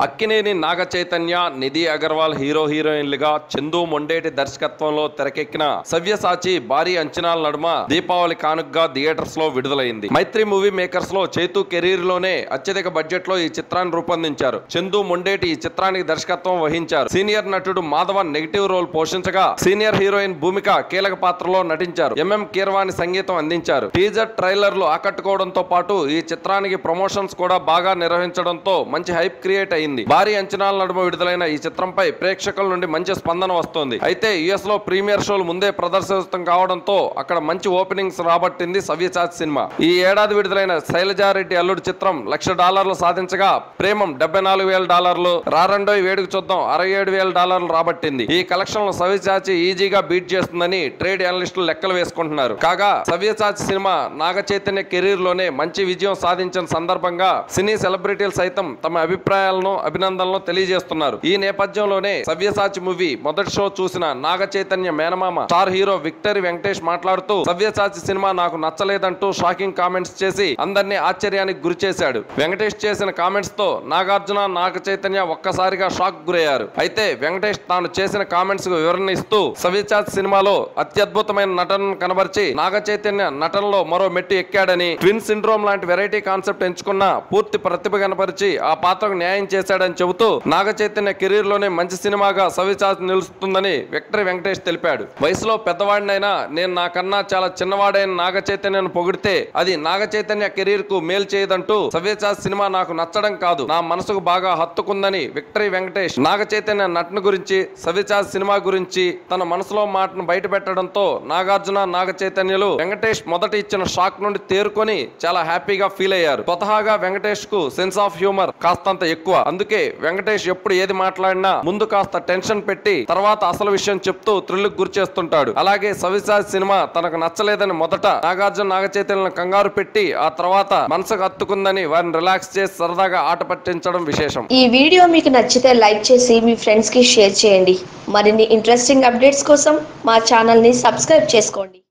Akkineni Naga Chaitanya Nidhi Agarwal hero హీరోయిన్లుగా చందు మొండేటి దర్శకత్వంలో తెరకెక్కిన సవ్యసాచి భారీ అంచనాల నడుమ దీపావళి కానుకగా థియేటర్స్ లో విడుదలైంది మైత్రి మూవీ మేకర్స్ లో చేతు కెరీర్ లోనే అత్యధిక బడ్జెట్ లో ఈ చిత్రాన్ని రూపొందించారు చందు మొండేటి ఈ చిత్రానికి దర్శకత్వం వహించారు సీనియర్ నటుడు మాధవన్ నెగిటివ్ రోల్ పోషించగా సీనియర్ హీరోయిన్ భూమిక కీలక పాత్రలో నటించారు ఎంఎం కీరవాణి సంగీతం అందించారు టీజర్ ట్రైలర్లు ఆకట్టుకోవడంతో పాటు ఈ చిత్రానికి ప్రమోషన్స్ కూడా బాగా నిర్వహించడంతో మంచి హైప్ క్రియేట్ అయింది భారీ అంచనాల నడుమ విడుదలైన ఈ చిత్రంపై ప్రేక్షకుల నుండి మంచి స్పందన వస్తోంది అయితే యుఎస్ లో ప్రీమియర్ షోలు ముందే ప్రదర్శితం కావడంతో అక్కడ మంచి ఓపెనింగ్స్ రాబట్టింది సవ్యసాచి సినిమా ఈ ఏడాది విడుదలైన శైలజారెడ్డి అల్లుడు చిత్రం లక్ష డాలర్లు సాధించగా ప్రేమం డెబ్బై నాలుగు వేల డాలర్లు రారండోయ్ వేడుక చూద్దాం అరవై ఏడు వేల డాలర్లు రాబట్టింది ఈ కలెక్షన్ సవ్యసాచి ఈజీగా బీట్ చేస్తుందని ట్రేడ్ అనలిస్టులు లెక్కలు వేసుకుంటున్నారు కాగా సవ్యసాచి సినిమా నాగ చైతన్య కెరీర్ లోనే మంచి విజయం సాధించిన సందర్భంగా సినీ సెలబ్రిటీలు సైతం తమ అభిప్రాయాలను అభినందనలు తెలియజేస్తున్నారు ఈ నేపథ్యంలోనే సవ్యసాచి మూవీ మొదటి షో చూసిన నాగ చైతన్య మేనమామ స్టార్ హీరో విక్టరీ వెంకటేష్ మాట్లాడుతూ సవ్యసాచి సినిమా నాకు నచ్చలేదంటూ షాకింగ్ కామెంట్స్ చేసి అందరినీ ఆశ్చర్యానికి గురి చేశాడు వెంకటేష్ చేసిన కామెంట్స్ తో నాగార్జున నాగ చైతన్య ఒక్కసారిగా షాక్ గురయ్యారు అయితే వెంకటేష్ తాను చేసిన కామెంట్స్ కు వివరణ ఇస్తూ సవ్యసాచి సినిమాలో అత్యద్భుతమైన నటనను కనబరిచి నాగ చైతన్య నటనలో మరో మెట్టు ఎక్కాడని ట్విన్ సిండ్రోమ్ లాంటి వెరైటీ కాన్సెప్ట్ ఎంచుకున్న పూర్తి ప్రతిభ కనపరిచి ఆ పాత్రకు న్యాయం చేశాడని చెబుతూ నాగ చైతన్య కెరీర్ లోనే మంచి సినిమాగా సవిచాచి నిలుస్తుందని విక్టరీ వెంకటేష్ తెలిపాడు వయసులో పెద్దవాడినైనా నేను నాకన్నా చాలా చిన్నవాడైన నాగ చైతన్యను పొగిడితే అది నాగ చైతన్య కెరీర్ కు మేలు చేయదంటూ సవ్యచాచి సినిమా నాకు నచ్చడం కాదు నా మనసుకు బాగా హత్తుకుందని విక్టరీ వెంకటేష్ నాగ చైతన్య నటన గురించి సవ్యచాచి సినిమా గురించి తన మనసులో మాటను బయట పెట్టడంతో నాగార్జున నాగ చైతన్యులు వెంకటేష్ మొదట ఇచ్చిన షాక్ నుండి తేరుకొని చాలా హ్యాపీగా ఫీల్ అయ్యారు స్వతహాగా వెంకటేష్ కు సెన్స్ ఆఫ్ హ్యూమర్ కాస్తంత ఎక్కువ అందుకే వెంకటేష్ ఎప్పుడు ఏది మాట్లాడినా ముందు కాస్త టెన్షన్ పెట్టి తర్వాత అసలు విషయం చెప్తూ థ్రిల్కి గురి చేస్తుంటాడు అలాగే సవిసాజ్ సినిమా తనకు నచ్చలేదని మొదట నాగార్జున నాగ చైతన్యను కంగారు పెట్టి ఆ తర్వాత మనసుకు హత్తుకుందని వారిని రిలాక్స్ చేసి సరదాగా ఆట పట్టించడం విశేషం ఈ వీడియో మీకు నచ్చితే లైక్ చేసి మీ ఫ్రెండ్స్కి షేర్ చేయండి మరిన్ని ఇంట్రెస్టింగ్ అప్డేట్స్ కోసం మా ఛానల్ని సబ్స్క్రైబ్ చేసుకోండి